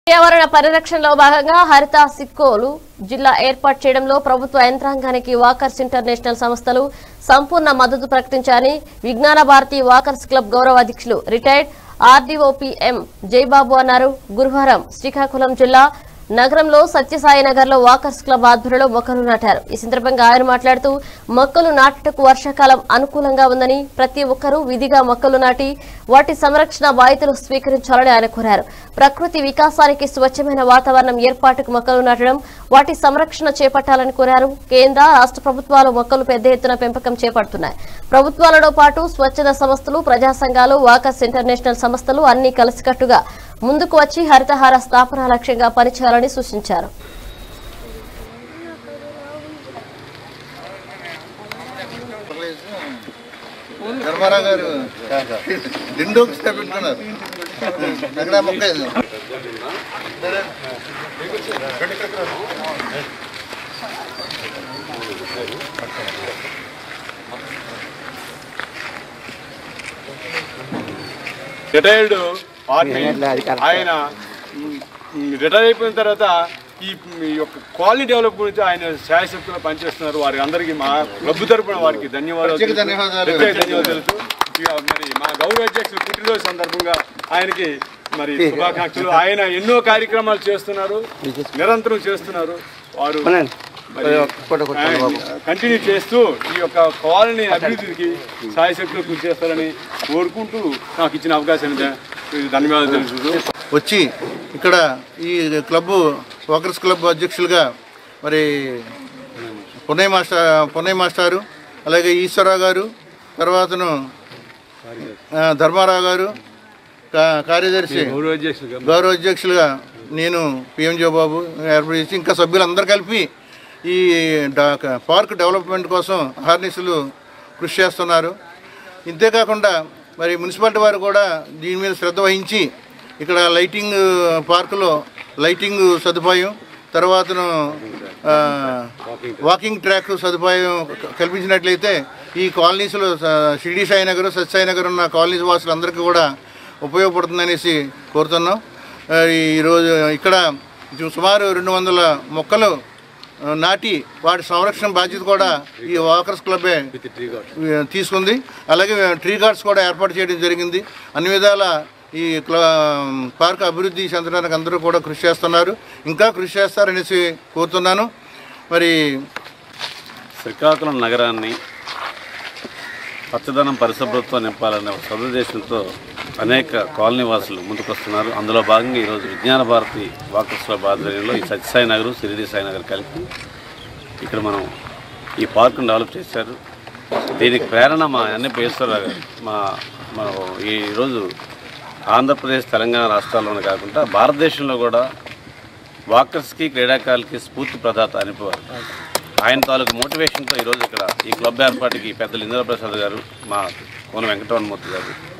పర్యావరణ పరిరక్షణలో భాగంగా హరిత సిక్కోలు జిల్లా ఏర్పాటు చేయడంలో ప్రభుత్వ యంత్రాంగానికి వాకర్స్ ఇంటర్నేషనల్ సంస్థలు సంపూర్ణ మద్దతు ప్రకటించారని విజ్ఞాన భారతి వాకర్స్ క్లబ్ గౌరవ అధ్యక్షులు రిటైర్డ్ ఆర్డీఓపీఎం జైబాబు అన్నారు గురువారం శ్రీకాకుళం జిల్లా నగరంలో సత్యసాయి నగర్ లో వాకర్స్ క్లబ్ ఆధ్వర్యంలో మొక్కలు నాటారు ఈ సందర్భంగా ఆయన మాట్లాడుతూ మొక్కలు నాటుటకు వర్షాకాలం అనుకూలంగా ఉందని ప్రతి ఒక్కరూ విధిగా మొక్కలు నాటి వాటి సంరక్షణ బాధ్యతలు స్వీకరించాలని ఆయన కోరారు ప్రకృతి వికాసానికి స్వచ్ఛమైన వాతావరణం ఏర్పాటుకు మొక్కలు నాటడం వాటి సంరక్షణ చేపట్టాలని కోరారు కేంద్ర రాష్ట్ర ప్రభుత్వాలు మొక్కలు పెద్ద ఎత్తున పెంపకం చేపడుతున్నాయి ప్రభుత్వాలతో పాటు స్వచ్ఛత సంస్థలు ప్రజా సంఘాలు వాకర్స్ ఇంటర్నేషనల్ సంస్థలు అన్ని కలిసికట్టుగా ముందుకు వచ్చి హరితహార స్థాపన లక్ష్యంగా పనిచేయాలని సూచించారు ధర్మారావు గారు రెండు ఒకసారి పెట్టుకున్నారు ఎక్కడ మొక్క ఇది? రిటైర్డ్ ఆర్మీ ఆయన మ్, రిటైర్ అయిపోయిన తర్వాత ఈ ఈ యొక్క క్వాలిటీ డెవలప్ గురించి ఆయన శాయశక్తిలో పనిచేస్తున్నారు వారి అందరికీ మా క్లబ్ తరపున వారికి ధన్యవాదాలు ప్రత్యేక ధన్యవాదాలు. ప్రత్యేక ధన్యవాదాలు తెలుసు ఇక మరి మా గౌరవ అధ్యక్షులు పుట్టినరోజు సందర్భంగా ఆయనకి మరి శుభాకాంక్షలు ఆయన ఎన్నో కార్యక్రమాలు చేస్తున్నారు నిరంతరం చేస్తున్నారు వారు కంటిన్యూ చేస్తూ ఈ యొక్క కాలనీ అభివృద్ధికి సాయశక్తులు కృషి చేస్తారని కోరుకుంటూ నాకు ఇచ్చిన అవకాశాన్ని ధ- ధన్యవాదాలు తెలుసుకుంటూ వచ్చి ఇక్కడ ఈ క్లబ్ వాకర్స్ క్లబ్ అధ్యక్షులుగా మరి పున్నయ్య మాస్టర్ పున్నయ్య మాస్టారు అలాగే ఈశ్వరరావు గారు తర్వాతను ఆ, ధర్మారావు గారు కా- కార్యదర్శి గౌరవ అధ్యక్షులుగా గౌరవ అధ్యక్షులుగా నేను పిఎం బాబు ఏర్పాటు చేసి ఇంకా సభ్యులందరూ కలిపి ఈ డా- పార్క్ డెవలప్మెంట్ కోసం హార్నిస్లు కృషి చేస్తున్నారు ఇంతేకాకుండా మరి మున్సిపాలిటీ వారు కూడా దీని మీద శ్రద్ధ వహించి ఇక్కడ లైటింగ్ పార్కులో లైటింగ్ సదుపాయం తర్వాతను ఆ, వాకింగ్ ట్రాక్ సదుపాయం క- కల్పించినట్లయితే ఈ కాలనీస్లో స- షిరిడి సాయి నగర్ సత్యసాయి నగర్ ఉన్న కాలనీస్ వాసులందరికీ కూడా ఉపయోగపడుతుందనేసి కోరుతున్నాం ఆ, ఈరోజు ఇక్కడ సుమారు రెండు వందల మొక్కలు ఆ, నాటి వాటి సంరక్షణ బాధ్యత కూడా ఈ వాకర్స్ క్లబ్బే ఆ, తీసుకుంది అలాగే ట్రీ గార్డ్స్ కూడా ఏర్పాటు చేయడం జరిగింది అన్ని విధాల ఈ క్ల పార్క్ అభివృద్ధి చెందడానికి అందరూ కూడా కృషి చేస్తున్నారు ఇంకా కృషి చేస్తారనేసి కోరుతున్నాను మరి శ్రీకాకుళం నగరాన్ని పచ్చదనం పరిశుభ్రత్వం నింపాలనే ఒక సదుద్దేశంతో అనేక కాలనీ వాసులు ముందుకొస్తున్నారు అందులో భాగంగా ఈరోజు విజ్ఞాన భారతి వాకర్స్ క్లబ్ ఆధ్వర్యంలో ఈ సత్యసాయి నగర్ సిరిడి సాయి నగర్ కలిపి ఇక్కడ మనం ఈ పార్కును డెవలప్ చేశారు దీనికి ప్రేరణ మా అన్ని పేశ్వరరావు గారు మా మా ఈరోజు ఆంధ్రప్రదేశ్ తెలంగాణ రాష్ట్రాల్లోనే కాకుండా భారతదేశంలో కూడా వాకర్స్కి క్రీడాకారులకి స్ఫూర్తి ప్రదాత అనిపోవారు ఆయన తాలూకు మోటివేషన్తో ఈరోజు ఇక్కడ ఈ క్లబ్ ఏర్పాటుకి పెద్దలు ఇంద్రప్రసాద్ గారు మా కోన వెంకటరమణమూర్తి గారు